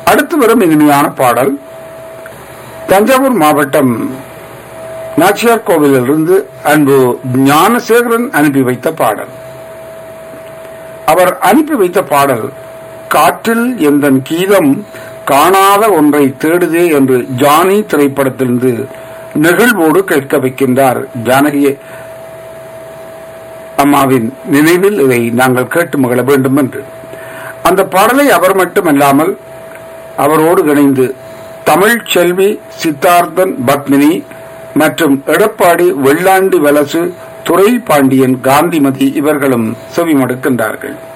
அடுத்து வரும் இனிமையான பாடல் தஞ்சாவூர் மாவட்டம் நாச்சியார் கோவிலிலிருந்து அன்பு ஞானசேகரன் அனுப்பி வைத்த பாடல் அவர் அனுப்பி வைத்த பாடல் காற்றில் எந்தன் கீதம் காணாத ஒன்றை தேடுதே என்று ஜானி திரைப்படத்திலிருந்து நெகிழ்வோடு கேட்க வைக்கின்றார் ஜானகி அம்மாவின் நினைவில் இதை நாங்கள் கேட்டு மகிழ வேண்டும் என்று அந்த பாடலை அவர் மட்டுமல்லாமல் அவரோடு இணைந்து தமிழ் செல்வி சித்தார்த்தன் பத்மினி மற்றும் எடப்பாடி வெள்ளாண்டி வலசு துரை பாண்டியன் காந்திமதி இவர்களும் செவிமடுக்கின்றார்கள்